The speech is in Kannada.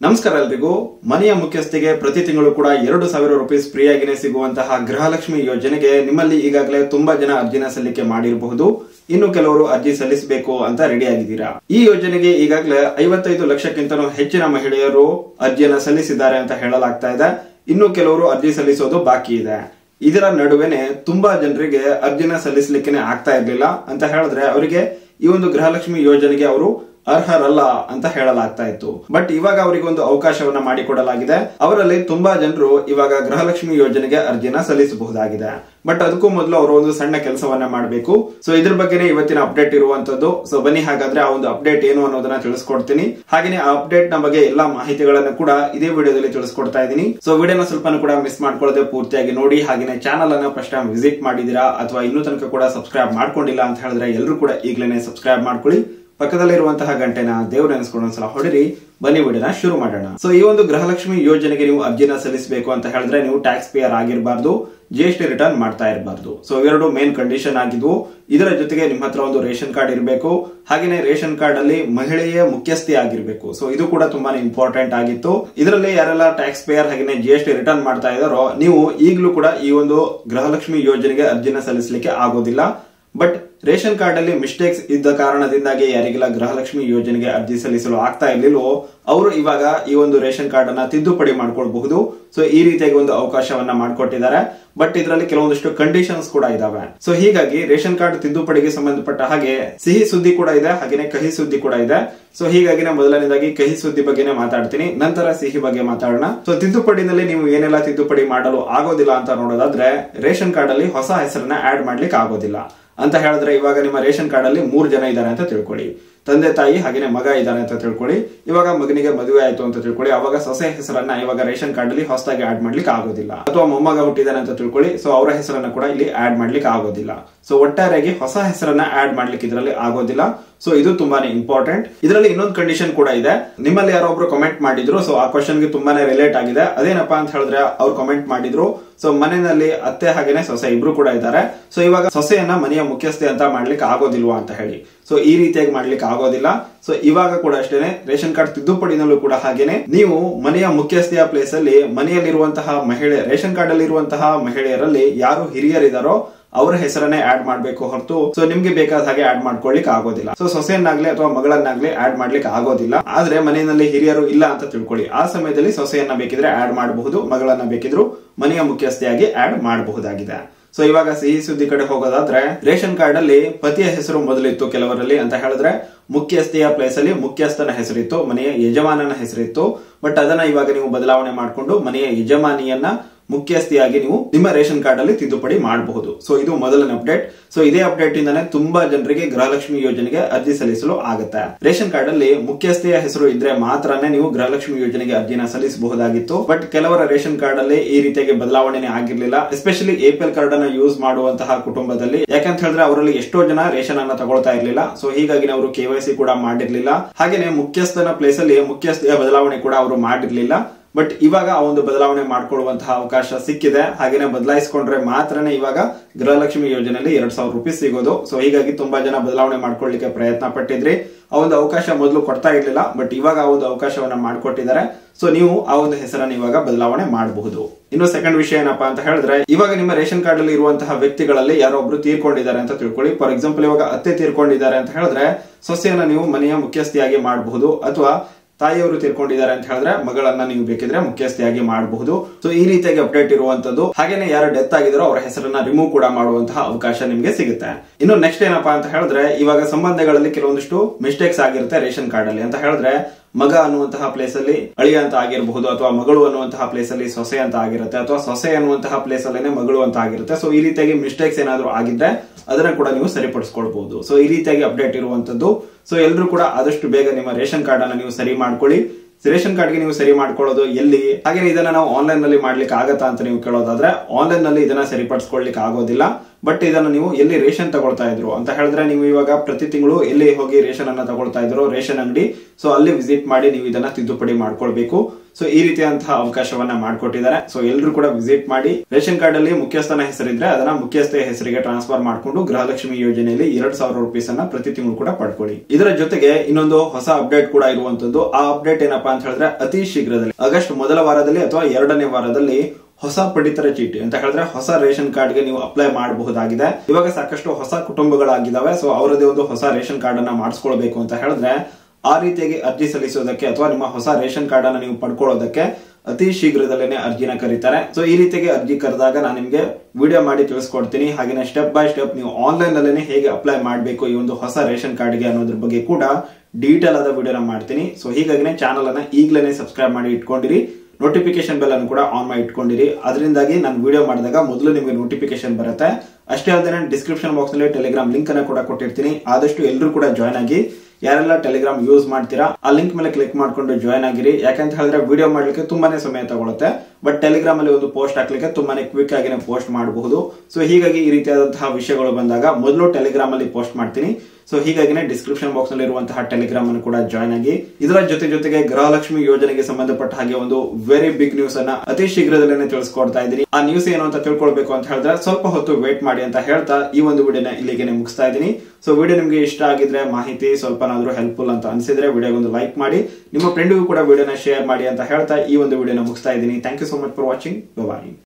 ನಮಸ್ಕಾರ ಎಲ್ರಿಗೂ ಮನೆಯ ಮುಖ್ಯಸ್ಥಿಗೆ ಪ್ರತಿ ತಿಂಗಳು ಕೂಡ ಎರಡು ಸಾವಿರ ರುಪೀಸ್ ಫ್ರೀಯಾಗಿನೇ ಸಿಗುವಂತಹ ಗೃಹಲಕ್ಷ್ಮಿ ಯೋಜನೆಗೆ ನಿಮ್ಮಲ್ಲಿ ಈಗಾಗಲೇ ತುಂಬಾ ಜನ ಅರ್ಜಿನ ಸಲ್ಲಿಕೆ ಮಾಡಿರಬಹುದು ಇನ್ನು ಕೆಲವರು ಅರ್ಜಿ ಸಲ್ಲಿಸಬೇಕು ಅಂತ ರೆಡಿ ಆಗಿದ್ದೀರಾ ಈ ಯೋಜನೆಗೆ ಈಗಾಗಲೇ ಐವತ್ತೈದು ಲಕ್ಷಕ್ಕಿಂತಲೂ ಹೆಚ್ಚಿನ ಮಹಿಳೆಯರು ಅರ್ಜಿಯನ್ನ ಸಲ್ಲಿಸಿದ್ದಾರೆ ಅಂತ ಹೇಳಲಾಗ್ತಾ ಇದೆ ಇನ್ನು ಕೆಲವರು ಅರ್ಜಿ ಸಲ್ಲಿಸೋದು ಬಾಕಿ ಇದೆ ಇದರ ನಡುವೆನೆ ತುಂಬಾ ಜನರಿಗೆ ಅರ್ಜಿನ ಸಲ್ಲಿಸಲಿಕ್ಕೆ ಆಗ್ತಾ ಇರ್ಲಿಲ್ಲ ಅಂತ ಹೇಳಿದ್ರೆ ಅವರಿಗೆ ಈ ಒಂದು ಗೃಹಲಕ್ಷ್ಮಿ ಯೋಜನೆಗೆ ಅವರು ಅರ್ಹರಲ್ಲ ಅಂತ ಹೇಳಲಾಗ್ತಾ ಇತ್ತು ಬಟ್ ಇವಾಗ ಅವರಿಗೆ ಒಂದು ಅವಕಾಶವನ್ನ ಮಾಡಿಕೊಡಲಾಗಿದೆ ಅವರಲ್ಲಿ ತುಂಬಾ ಜನರು ಇವಾಗ ಗೃಹಲಕ್ಷ್ಮಿ ಯೋಜನೆಗೆ ಅರ್ಜಿನ ಸಲ್ಲಿಸಬಹುದಾಗಿದೆ ಬಟ್ ಅದಕ್ಕೂ ಮೊದಲು ಅವರು ಒಂದು ಸಣ್ಣ ಕೆಲಸವನ್ನ ಮಾಡಬೇಕು ಸೊ ಇದ್ರ ಬಗ್ಗೆನೇ ಇವತ್ತಿನ ಅಪ್ಡೇಟ್ ಇರುವಂತದ್ದು ಸೊ ಬನ್ನಿ ಹಾಗಾದ್ರೆ ಆ ಒಂದು ಅಪ್ಡೇಟ್ ಏನು ಅನ್ನೋದನ್ನ ತಿಳಿಸ್ಕೊಡ್ತೀನಿ ಹಾಗೆ ಆ ಅಪ್ಡೇಟ್ ನ ಬಗ್ಗೆ ಎಲ್ಲಾ ಮಾಹಿತಿಗಳನ್ನು ಕೂಡ ಇದೇ ವಿಡಿಯೋದಲ್ಲಿ ತಿಳಿಸ್ಕೊಡ್ತಾ ಇದ್ದೀನಿ ಸೊ ವಿಡಿಯೋನ ಸ್ವಲ್ಪ ಕೂಡ ಮಿಸ್ ಮಾಡ್ಕೊಳ್ಳದೆ ಪೂರ್ತಿಯಾಗಿ ನೋಡಿ ಹಾಗೆ ಚಾನಲ್ ಅನ್ನ ಫಸ್ಟ್ ಟೈಮ್ ವಿಸಿಟ್ ಮಾಡಿದೀರಾ ಅಥವಾ ಇನ್ನೂ ತನಕ ಕೂಡ ಸಬ್ಸ್ಕ್ರೈಬ್ ಮಾಡ್ಕೊಂಡಿಲ್ಲ ಅಂತ ಹೇಳಿದ್ರೆ ಎಲ್ಲರೂ ಕೂಡ ಈಗಲೇ ಸಬ್ಸ್ಕ್ರೈಬ್ ಮಾಡ್ಕೊಳ್ಳಿ ಪಕ್ಕದಲ್ಲಿರುವಂತಹ ಗಂಟೆನ ದೇವ್ರ ನೆನೆಸ್ಕೊಂಡು ಒಂದ್ಸಲ ಹೊಡಿರಿ ಬನ್ನಿ ವಿಡಿಯೋನ ಶುರು ಮಾಡೋಣ ಸೊ ಈ ಒಂದು ಗೃಹಲಕ್ಷ್ಮಿ ಯೋಜನೆಗೆ ನೀವು ಅರ್ಜಿನ ಸಲ್ಲಿಸಬೇಕು ಅಂತ ಹೇಳಿದ್ರೆ ನೀವು ಟ್ಯಾಕ್ಸ್ ಪೇಯರ್ ಆಗಿರಬಾರ್ದು ಜಿ ಎಸ್ ಟಿ ರಿಟರ್ನ್ ಮಾಡ್ತಾ ಇರಬಾರ್ದು ಸೊ ಇವೆರಡು ಮೇನ್ ಕಂಡೀಷನ್ ಆಗಿದ್ವು ಇದರ ಜೊತೆಗೆ ನಿಮ್ಮ ಹತ್ರ ಒಂದು ರೇಷನ್ ಕಾರ್ಡ್ ಇರಬೇಕು ಹಾಗೇನೆ ರೇಷನ್ ಕಾರ್ಡ್ ಅಲ್ಲಿ ಮಹಿಳೆಯ ಮುಖ್ಯಸ್ಥಿ ಆಗಿರ್ಬೇಕು ಸೊ ಇದು ಕೂಡ ತುಂಬಾನೇ ಇಂಪಾರ್ಟೆಂಟ್ ಆಗಿತ್ತು ಇದರಲ್ಲಿ ಯಾರೆಲ್ಲ ಟ್ಯಾಕ್ಸ್ ಪೇಯರ್ ಹಾಗೇನೆ ಜಿ ಎಸ್ ಟಿ ರಿಟರ್ನ್ ಮಾಡ್ತಾ ಇದಾರೋ ನೀವು ಈಗಲೂ ಕೂಡ ಈ ಒಂದು ಗೃಹಲಕ್ಷ್ಮಿ ಯೋಜನೆಗೆ ಅರ್ಜಿನ ಸಲ್ಲಿಸಲಿಕ್ಕೆ ಆಗೋದಿಲ್ಲ ಬಟ್ ರೇಷನ್ ಕಾರ್ಡ್ ಅಲ್ಲಿ ಮಿಸ್ಟೇಕ್ಸ್ ಇದ್ದ ಕಾರಣದಿಂದಾಗಿ ಯಾರಿಗೆಲ್ಲ ಗೃಹಲಕ್ಷ್ಮಿ ಯೋಜನೆಗೆ ಅರ್ಜಿ ಸಲ್ಲಿಸಲು ಆಗ್ತಾ ಇರ್ಲಿಲ್ಲೋ ಅವರು ಇವಾಗ ಈ ಒಂದು ರೇಷನ್ ಕಾರ್ಡ್ ಅನ್ನ ತಿದ್ದುಪಡಿ ಮಾಡ್ಕೊಳ್ಬಹುದು ಸೊ ಈ ರೀತಿಯಾಗಿ ಒಂದು ಅವಕಾಶವನ್ನ ಮಾಡಿಕೊಟ್ಟಿದ್ದಾರೆ ಬಟ್ ಇದರಲ್ಲಿ ಕೆಲವೊಂದಿಷ್ಟು ಕಂಡೀಷನ್ಸ್ ಕೂಡ ಇದಾವೆ ಸೊ ಹೀಗಾಗಿ ರೇಷನ್ ಕಾರ್ಡ್ ತಿದ್ದುಪಡಿಗೆ ಸಂಬಂಧಪಟ್ಟ ಹಾಗೆ ಸಿಹಿ ಸುದ್ದಿ ಕೂಡ ಇದೆ ಹಾಗೇನೆ ಕಹಿ ಸುದ್ದಿ ಕೂಡ ಇದೆ ಸೊ ಹೀಗಾಗಿ ನಾನು ಮೊದಲನೇದಾಗಿ ಕಹಿ ಸುದ್ದಿ ಬಗ್ಗೆನೇ ಮಾತಾಡ್ತೀನಿ ನಂತರ ಸಿಹಿ ಬಗ್ಗೆ ಮಾತಾಡೋಣ ಸೊ ತಿದ್ದುಪಡಿನಲ್ಲಿ ನೀವು ಏನೆಲ್ಲ ತಿದ್ದುಪಡಿ ಮಾಡಲು ಆಗೋದಿಲ್ಲ ಅಂತ ನೋಡೋದಾದ್ರೆ ರೇಷನ್ ಕಾರ್ಡ್ ಅಲ್ಲಿ ಹೊಸ ಹೆಸರನ್ನ ಆಡ್ ಮಾಡ್ಲಿಕ್ಕೆ ಆಗೋದಿಲ್ಲ ಅಂತ ಹೇಳಿದ್ರೆ ಇವಾಗ ನಿಮ್ಮ ರೇಷನ್ ಕಾರ್ಡ್ ಅಲ್ಲಿ ಮೂರ್ ಜನ ಇದ್ದಾರೆ ಅಂತ ತಿಳ್ಕೊಳ್ಳಿ ತಂದೆ ತಾಯಿ ಹಾಗೇನೆ ಮಗ ಇದ್ದಾನೆ ಅಂತ ತಿಳ್ಕೊಳ್ಳಿ ಇವಾಗ ಮಗನಿಗೆ ಮದುವೆ ಆಯ್ತು ಅಂತ ತಿಳ್ಕೊಳ್ಳಿ ಅವಾಗ ಸೊಸೆ ಹೆಸರನ್ನ ಇವಾಗ ರೇಷನ್ ಕಾರ್ಡ್ ಅಲ್ಲಿ ಹೊಸದಾಗಿ ಆಡ್ ಮಾಡ್ಲಿಕ್ಕೆ ಆಗೋದಿಲ್ಲ ಅಥವಾ ಮೊಮ್ಮಗ ಹುಟ್ಟಿದಾನೆ ಅಂತ ತಿಳ್ಕೊಳ್ಳಿ ಸೊ ಅವರ ಹೆಸರನ್ನ ಕೂಡ ಇಲ್ಲಿ ಆಡ್ ಮಾಡ್ಲಿಕ್ಕೆ ಆಗೋದಿಲ್ಲ ಸೊ ಒಟ್ಟಾರೆಯಾಗಿ ಹೊಸ ಹೆಸರನ್ನ ಆಡ್ ಮಾಡ್ಲಿಕ್ಕೆ ಇದರಲ್ಲಿ ಆಗೋದಿಲ್ಲ ಸೊ ಇದು ತುಂಬಾನೇ ಇಂಪಾರ್ಟೆಂಟ್ ಇದರಲ್ಲಿ ಇನ್ನೊಂದು ಕಂಡೀಷನ್ ಕೂಡ ಇದೆ ನಿಮ್ಮಲ್ಲಿ ಯಾರೊಬ್ರು ಕಮೆಂಟ್ ಮಾಡಿದ್ರು ಸೊ ಆ ಕ್ವಶನ್ ಗೆ ತುಂಬಾನೇ ರಿಲೇಟ್ ಆಗಿದೆ ಅದೇನಪ್ಪಾ ಅಂತ ಹೇಳಿದ್ರೆ ಅವ್ರು ಕಮೆಂಟ್ ಮಾಡಿದ್ರು ಸೊ ಮನೆಯಲ್ಲಿ ಅತ್ತೆ ಹಾಗೇನೆ ಸೊಸೆ ಇಬ್ರು ಕೂಡ ಇದ್ದಾರೆ ಸೊ ಇವಾಗ ಸೊಸೆಯನ್ನ ಮನೆಯ ಮುಖ್ಯಸ್ಥೆ ಅಂತ ಮಾಡ್ಲಿಕ್ಕೆ ಆಗೋದಿಲ್ವಾ ಅಂತ ಹೇಳಿ ಸೊ ಈ ರೀತಿಯಾಗಿ ಮಾಡ್ಲಿಕ್ಕೆ ಆಗೋದಿಲ್ಲ ಸೊ ಇವಾಗ ಕೂಡ ಅಷ್ಟೇನೆ ರೇಷನ್ ಕಾರ್ಡ್ ತಿದ್ದುಪಡಿನಲ್ಲೂ ಕೂಡ ಹಾಗೇನೆ ನೀವು ಮನೆಯ ಮುಖ್ಯಸ್ಥೆಯ ಪ್ಲೇಸ್ ಅಲ್ಲಿ ಮನೆಯಲ್ಲಿರುವಂತಹ ಮಹಿಳೆ ರೇಷನ್ ಕಾರ್ಡ್ ಅಲ್ಲಿ ಇರುವಂತಹ ಮಹಿಳೆಯರಲ್ಲಿ ಯಾರು ಹಿರಿಯರಿದಾರೋ ಅವರ ಹೆಸರನ್ನೇ ಆಡ್ ಮಾಡ್ಬೇಕು ಹೊರತು ಸೊ ನಿಮ್ಗೆ ಬೇಕಾದ ಹಾಗೆ ಆಡ್ ಮಾಡ್ಕೊಳ್ಲಿಕ್ಕೆ ಆಗೋದಿಲ್ಲ ಸೊ ಸೊಸೆಯನ್ನಾಗ್ಲಿ ಅಥವಾ ಮಗಳನ್ನಾಗ್ಲಿ ಆಡ್ ಮಾಡ್ಲಿಕ್ಕೆ ಆಗೋದಿಲ್ಲ ಆದ್ರೆ ಮನೆಯಲ್ಲಿ ಹಿರಿಯರು ಇಲ್ಲ ಅಂತ ತಿಳ್ಕೊಳ್ಳಿ ಆ ಸಮಯದಲ್ಲಿ ಸೊಸೆಯನ್ನ ಬೇಕಿದ್ರೆ ಆಡ್ ಮಾಡಬಹುದು ಮಗಳನ್ನ ಬೇಕಿದ್ರು ಮನೆಯ ಮುಖ್ಯಸ್ಥೆಯಾಗಿ ಆಡ್ ಮಾಡಬಹುದಾಗಿದೆ ಸೊ ಇವಾಗ ಸಿಹಿ ಸುದ್ದಿ ಕಡೆ ಹೋಗೋದಾದ್ರೆ ರೇಷನ್ ಕಾರ್ಡ್ ಅಲ್ಲಿ ಪತಿಯ ಹೆಸರು ಮೊದಲಿತ್ತು ಕೆಲವರಲ್ಲಿ ಅಂತ ಹೇಳಿದ್ರೆ ಮುಖ್ಯಸ್ಥೆಯ ಪ್ಲೇಸ್ ಅಲ್ಲಿ ಮುಖ್ಯಸ್ಥನ ಹೆಸರಿತ್ತು ಮನೆಯ ಯಜಮಾನನ ಹೆಸರಿತ್ತು ಬಟ್ ಅದನ್ನ ಇವಾಗ ನೀವು ಬದಲಾವಣೆ ಮಾಡಿಕೊಂಡು ಮನೆಯ ಯಜಮಾನಿಯನ್ನ ಮುಖ್ಯಸ್ಥಿಯಾಗಿ ನೀವು ನಿಮ್ಮ ರೇಷನ್ ಕಾರ್ಡ್ ಅಲ್ಲಿ ತಿದ್ದುಪಡಿ ಮಾಡಬಹುದು ಸೊ ಇದು ಮೊದಲನೇ ಅಪ್ಡೇಟ್ ಸೊ ಇದೇ ಅಪ್ಡೇಟ್ ಇಂದಾನೆ ತುಂಬಾ ಜನರಿಗೆ ಗೃಹಲಕ್ಷ್ಮಿ ಯೋಜನೆಗೆ ಅರ್ಜಿ ಸಲ್ಲಿಸಲು ಆಗುತ್ತೆ ರೇಷನ್ ಕಾರ್ಡ್ ಅಲ್ಲಿ ಮುಖ್ಯಸ್ಥೆಯ ಹೆಸರು ಇದ್ರೆ ಮಾತ್ರನೇ ನೀವು ಗೃಹಲಕ್ಷ್ಮಿ ಯೋಜನೆಗೆ ಅರ್ಜಿನ ಸಲ್ಲಿಸಬಹುದಾಗಿತ್ತು ಬಟ್ ಕೆಲವರ ರೇಷನ್ ಕಾರ್ಡ್ ಅಲ್ಲಿ ಈ ರೀತಿಯಾಗಿ ಬದಲಾವಣೆ ಆಗಿರ್ಲಿಲ್ಲ ಎಸ್ಪೆಷಲಿ ಎಪಿಎಲ್ ಕಾರ್ಡ್ ಅನ್ನ ಯೂಸ್ ಮಾಡುವಂತಹ ಕುಟುಂಬದಲ್ಲಿ ಯಾಕಂತ ಹೇಳಿದ್ರೆ ಅವರಲ್ಲಿ ಎಷ್ಟೋ ಜನ ರೇಷನ್ ಅನ್ನ ತಗೊಳ್ತಾ ಇರ್ಲಿಲ್ಲ ಸೊ ಹೀಗಾಗಿ ಅವರು ಕೆವೈಸಿ ಕೂಡ ಮಾಡಿರ್ಲಿಲ್ಲ ಹಾಗೇನೆ ಮುಖ್ಯಸ್ಥನ ಪ್ಲೇಸ್ ಅಲ್ಲಿ ಮುಖ್ಯಸ್ಥೆಯ ಬದಲಾವಣೆ ಕೂಡ ಅವರು ಮಾಡಿರ್ಲಿಲ್ಲ ಬಟ್ ಇವಾಗ ಆ ಒಂದು ಬದಲಾವಣೆ ಮಾಡ್ಕೊಳ್ಳುವಂತಹ ಅವಕಾಶ ಸಿಕ್ಕಿದೆ ಹಾಗೇನೆ ಬದಲಾಯಿಸಿಕೊಂಡ್ರೆ ಮಾತ್ರನೇ ಇವಾಗ ಗೃಹಲಕ್ಷ್ಮಿ ಯೋಜನೆಯಲ್ಲಿ ಎರಡ್ ಸಾವಿರ ರೂಪಾಯಿ ಸಿಗೋದು ಸೊ ಹೀಗಾಗಿ ತುಂಬಾ ಜನ ಬದಲಾವಣೆ ಮಾಡ್ಕೊಳ್ಳಿಕ್ಕೆ ಪ್ರಯತ್ನ ಪಟ್ಟಿದ್ರಿ ಆ ಒಂದು ಅವಕಾಶ ಮೊದಲು ಕೊಡ್ತಾ ಇರ್ಲಿಲ್ಲ ಬಟ್ ಇವಾಗ ಆ ಒಂದು ಅವಕಾಶವನ್ನ ಮಾಡಿಕೊಟ್ಟಿದ್ದಾರೆ ಸೊ ನೀವು ಆ ಒಂದು ಹೆಸರನ್ನು ಇವಾಗ ಬದಲಾವಣೆ ಮಾಡಬಹುದು ಇನ್ನು ಸೆಕೆಂಡ್ ವಿಷಯ ಏನಪ್ಪಾ ಅಂತ ಹೇಳಿದ್ರೆ ಇವಾಗ ನಿಮ್ಮ ರೇಷನ್ ಕಾರ್ಡ್ ಅಲ್ಲಿ ಇರುವಂತಹ ವ್ಯಕ್ತಿಗಳಲ್ಲಿ ಯಾರೊಬ್ರು ತೀರ್ಕೊಂಡಿದ್ದಾರೆ ಅಂತ ತಿಳ್ಕೊಳ್ಳಿ ಫಾರ್ ಎಕ್ಸಾಂಪಲ್ ಇವಾಗ ಅತ್ತೆ ತೀರ್ಕೊಂಡಿದ್ದಾರೆ ಅಂತ ಹೇಳಿದ್ರೆ ಸೊಸೆಯನ್ನ ನೀವು ಮನೆಯ ಮುಖ್ಯಸ್ಥಿಯಾಗಿ ಮಾಡಬಹುದು ಅಥವಾ ತಾಯಿಯವರು ತೀರ್ಕೊಂಡಿದ್ದಾರೆ ಅಂತ ಹೇಳಿದ್ರೆ ಮಗಳನ್ನ ನೀವು ಬೇಕಿದ್ರೆ ಮುಖ್ಯಸ್ಥಿಯಾಗಿ ಮಾಡಬಹುದು ಸೊ ಈ ರೀತಿಯಾಗಿ ಅಪ್ಡೇಟ್ ಇರುವಂತದ್ದು ಹಾಗೇನೆ ಯಾರು ಡೆತ್ ಆಗಿದಾರೋ ಅವರ ಹೆಸರನ್ನ ರಿಮೂವ್ ಕೂಡ ಮಾಡುವಂತಹ ಅವಕಾಶ ನಿಮಗೆ ಸಿಗುತ್ತೆ ಇನ್ನು ನೆಕ್ಸ್ಟ್ ಏನಪ್ಪಾ ಅಂತ ಹೇಳಿದ್ರೆ ಇವಾಗ ಸಂಬಂಧಗಳಲ್ಲಿ ಕೆಲವೊಂದಿಷ್ಟು ಮಿಸ್ಟೇಕ್ಸ್ ಆಗಿರುತ್ತೆ ರೇಷನ್ ಕಾರ್ಡ್ ಅಲ್ಲಿ ಅಂತ ಹೇಳಿದ್ರೆ ಮಗ ಅನ್ನುವಂತಹ ಪ್ಲೇಸ್ ಅಲ್ಲಿ ಅಳಿಯ ಅಂತ ಆಗಿರಬಹುದು ಅಥವಾ ಮಗಳು ಅನ್ನುವಂತಹ ಪ್ಲೇಸ್ ಅಲ್ಲಿ ಸೊಸೆ ಅಂತ ಆಗಿರುತ್ತೆ ಅಥವಾ ಸೊಸೆ ಅನ್ನುವಂತಹ ಪ್ಲೇಸ್ ಅಲ್ಲೇನೆ ಮಗಳು ಅಂತ ಆಗಿರುತ್ತೆ ಸೊ ಈ ರೀತಿಯಾಗಿ ಮಿಸ್ಟೇಕ್ಸ್ ಏನಾದ್ರು ಆಗಿದ್ರೆ ಅದನ್ನ ಕೂಡ ನೀವು ಸರಿಪಡಿಸ್ಕೊಳ್ಬಹುದು ಸೊ ಈ ರೀತಿಯಾಗಿ ಅಪ್ಡೇಟ್ ಇರುವಂತದ್ದು ಸೊ ಎಲ್ಲರೂ ಕೂಡ ಆದಷ್ಟು ಬೇಗ ನಿಮ್ಮ ರೇಷನ್ ಕಾರ್ಡ್ ಅನ್ನ ನೀವು ಸರಿ ಮಾಡ್ಕೊಳ್ಳಿ ರೇಷನ್ ಕಾರ್ಡ್ಗೆ ನೀವು ಸರಿ ಮಾಡ್ಕೊಳ್ಳೋದು ಎಲ್ಲಿ ಹಾಗೆ ಇದನ್ನ ನಾವು ಆನ್ಲೈನ್ ನಲ್ಲಿ ಮಾಡ್ಲಿಕ್ಕೆ ಆಗತ್ತಾ ಅಂತ ನೀವು ಕೇಳೋದಾದ್ರೆ ಆನ್ಲೈನ್ ನಲ್ಲಿ ಇದನ್ನ ಸರಿಪಡಿಸ್ಕೊಳ್ಳಿಕ್ಕೆ ಆಗೋದಿಲ್ಲ ಬಟ್ ಇದನ್ನು ನೀವು ಎಲ್ಲಿ ರೇಷನ್ ತಗೊಳ್ತಾ ಇದ್ರು ಅಂತ ಹೇಳಿದ್ರೆ ನೀವು ಇವಾಗ ಪ್ರತಿ ತಿಂಗಳು ಎಲ್ಲಿ ಹೋಗಿ ರೇಷನ್ ಅನ್ನ ತಗೊಳ್ತಾ ಇದ್ರು ರೇಷನ್ ಅಂಗಡಿ ಸೊ ಅಲ್ಲಿ ವಿಸಿಟ್ ಮಾಡಿ ನೀವು ಇದನ್ನ ತಿದ್ದುಪಡಿ ಮಾಡ್ಕೊಳ್ಬೇಕು ಸೊ ಈ ರೀತಿಯಾದಂತಹ ಅವಕಾಶವನ್ನ ಮಾಡಿಕೊಟ್ಟಿದ್ದಾರೆ ಸೊ ಎಲ್ಲರೂ ಕೂಡ ವಿಸಿಟ್ ಮಾಡಿ ರೇಷನ್ ಕಾರ್ಡ್ ಅಲ್ಲಿ ಮುಖ್ಯಸ್ಥನ ಹೆಸರಿದ್ರೆ ಅದನ್ನ ಮುಖ್ಯಸ್ಥೆಯ ಹೆಸರಿಗೆ ಟ್ರಾನ್ಸ್ಫರ್ ಮಾಡಿಕೊಂಡು ಗೃಹಲಕ್ಷ್ಮಿ ಯೋಜನೆಯಲ್ಲಿ ಎರಡ್ ಸಾವಿರ ರುಪೀಸ್ ಅನ್ನ ಪ್ರತಿ ತಿಂಗಳು ಕೂಡ ಪಡ್ಕೊಳ್ಳಿ ಇದರ ಜೊತೆಗೆ ಇನ್ನೊಂದು ಹೊಸ ಅಪ್ಡೇಟ್ ಕೂಡ ಇರುವಂತದ್ದು ಆ ಅಪ್ಡೇಟ್ ಏನಪ್ಪಾ ಅಂತ ಹೇಳಿದ್ರೆ ಅತಿ ಶೀಘ್ರದಲ್ಲಿ ಆಗಸ್ಟ್ ಮೊದಲ ವಾರದಲ್ಲಿ ಅಥವಾ ಎರಡನೇ ವಾರದಲ್ಲಿ ಹೊಸ ಪಡಿತರ ಚೀಟಿ ಅಂತ ಹೇಳಿದ್ರೆ ಹೊಸ ರೇಷನ್ ಕಾರ್ಡ್ ಗೆ ನೀವು ಅಪ್ಲೈ ಮಾಡಬಹುದಾಗಿದೆ ಇವಾಗ ಸಾಕಷ್ಟು ಹೊಸ ಕುಟುಂಬಗಳಾಗಿದ್ದಾವೆ ಸೊ ಅವರದೇ ಒಂದು ಹೊಸ ರೇಷನ್ ಕಾರ್ಡ್ ಅನ್ನ ಮಾಡಿಸ್ಕೊಳ್ಬೇಕು ಅಂತ ಹೇಳಿದ್ರೆ ಆ ರೀತಿಯಾಗಿ ಅರ್ಜಿ ಸಲ್ಲಿಸೋದಕ್ಕೆ ಅಥವಾ ನಿಮ್ಮ ಹೊಸ ರೇಷನ್ ಕಾರ್ಡ್ ಅನ್ನ ನೀವು ಪಡ್ಕೊಳ್ಳೋದಕ್ಕೆ ಅತಿ ಶೀಘ್ರದಲ್ಲೇನೆ ಅರ್ಜಿನ ಕರೀತಾರೆ ಸೊ ಈ ರೀತಿಯಾಗಿ ಅರ್ಜಿ ಕರೆದಾಗ ನಾನು ನಿಮ್ಗೆ ವಿಡಿಯೋ ಮಾಡಿ ತಿಳಿಸ್ಕೊಡ್ತೀನಿ ಹಾಗೆ ಸ್ಟೆಪ್ ಬೈ ಸ್ಟೆಪ್ ನೀವು ಆನ್ಲೈನ್ ಅಲ್ಲೇ ಹೇಗೆ ಅಪ್ಲೈ ಮಾಡಬೇಕು ಈ ಒಂದು ಹೊಸ ರೇಷನ್ ಕಾರ್ಡ್ಗೆ ಅನ್ನೋದ್ರ ಬಗ್ಗೆ ಕೂಡ ಡೀಟೇಲ್ ಆದ ವಿಡಿಯೋನ ಮಾಡ್ತೀನಿ ಸೊ ಹೀಗಾಗಿ ಚಾನಲ್ ಅನ್ನ ಈಗಲೇ ಸಬ್ಸ್ಕ್ರೈಬ್ ಮಾಡಿ ಇಟ್ಕೊಂಡಿರಿ ನೋಟಿಫಿಕೇಶನ್ ಬೆಲ್ ಅನ್ನು ಕೂಡ ಆನ್ ಮಾಡಿ ಇಟ್ಕೊಂಡಿರಿ ಅದರಿಂದಾಗಿ ನಾನು ವಿಡಿಯೋ ಮಾಡಿದಾಗ ಮೊದಲು ನಿಮಗೆ ನೋಟಿಫಿಕೇಶನ್ ಬರುತ್ತೆ ಅಷ್ಟೇ ಅಲ್ಲದೆ ನಾನು ಡಿಸ್ಕ್ರಿಪ್ಷನ್ ಬಾಕ್ಸ್ ನಲ್ಲಿ ಟೆಲಿಗ್ರಾಮ್ ಲಿಂಕ್ ಅನ್ನ ಕೂಡ ಕೊಟ್ಟಿರ್ತೀನಿ ಆದಷ್ಟು ಎಲ್ಲರೂ ಕೂಡ ಜಾಯ್ನ್ ಆಗಿ ಯಾರೆಲ್ಲ ಟೆಲಿಗ್ರಾಮ್ ಯೂಸ್ ಮಾಡ್ತೀರಾ ಆ ಲಿಂಕ್ ಮೇಲೆ ಕ್ಲಿಕ್ ಮಾಡ್ಕೊಂಡು ಜಾಯ್ನ್ ಆಗಿರಿ ಯಾಕಂತ ಹೇಳಿದ್ರೆ ವಿಡಿಯೋ ಮಾಡ್ಲಿಕ್ಕೆ ತುಂಬಾನೇ ಸಮಯ ತಗೊಳುತ್ತೆ ಬಟ್ ಟೆಲಿಗ್ರಾಮ್ ಅಲ್ಲಿ ಒಂದು ಪೋಸ್ಟ್ ಹಾಕ್ಲಿಕ್ಕೆ ತುಂಬಾನೇ ಕ್ವಿಕ್ ಆಗಿನೇ ಪೋಸ್ಟ್ ಮಾಡಬಹುದು ಸೊ ಹೀಗಾಗಿ ಈ ರೀತಿಯಾದಂತಹ ವಿಷಯಗಳು ಬಂದಾಗ ಮೊದಲು ಟೆಲಿಗ್ರಾಮ್ ಅಲ್ಲಿ ಪೋಸ್ಟ್ ಮಾಡ್ತೀನಿ ಸೊ ಹೀಗಾಗಿನೇ ಡಿಸ್ಕ್ರಿಪ್ಷನ್ ಬಾಕ್ಸ್ ನಲ್ಲಿ ಇರುವಂತಹ ಟೆಲಿಗ್ರಾಮ್ ಅನ್ನು ಕೂಡ ಜಾಯ್ನ್ ಆಗಿ ಇದರ ಜೊತೆ ಜೊತೆಗೆ ಗೃಹಲಕ್ಷ್ಮಿ ಯೋಜನೆಗೆ ಸಂಬಂಧಪಟ್ಟ ಹಾಗೆ ಒಂದು ವೆರಿ ಬಿಗ್ ನ್ಯೂಸ್ ಅನ್ನ ಅತಿ ಶೀಘ್ರದಲ್ಲೇ ತಿಳಿಸ್ಕೊಡ್ತಾ ಇದ್ದೀನಿ ಆ ನ್ಯೂಸ್ ಏನು ಅಂತ ತಿಳ್ಕೊಳ್ಬೇಕು ಅಂತ ಹೇಳಿದ್ರೆ ಸ್ವಲ್ಪ ಹೊತ್ತು ವೇಟ್ ಮಾಡಿ ಅಂತ ಹೇಳ್ತಾ ಈ ಒಂದು ವಿಡಿಯೋನ ಇಲ್ಲಿಗೆ ಮುಗಿಸ್ತಾ ಇದ್ದೀನಿ ಸೊ ವಿಡಿಯೋ ನಿಮ್ಗೆ ಇಷ್ಟ ಆಗಿದ್ರೆ ಮಾಹಿತಿ ಸ್ವಲ್ಪನಾದ್ರೂ ಹೆಲ್ಪ್ಫುಲ್ ಅಂತ ಅನ್ಸಿದ್ರೆ ವಿಡಿಯೋ ಒಂದು ಲೈಕ್ ಮಾಡಿ ನಿಮ್ಮ ಫ್ರೆಂಡ್ಗೂ ಕೂಡ ವಿಡಿಯೋನ ಶೇರ್ ಮಾಡಿ ಅಂತ ಹೇಳ್ತಾ ಈ ಒಂದು ವಿಡಿಯೋನ ಮುಗಿಸ್ತಾ ಇದ್ದೀನಿ thank you so much for watching bye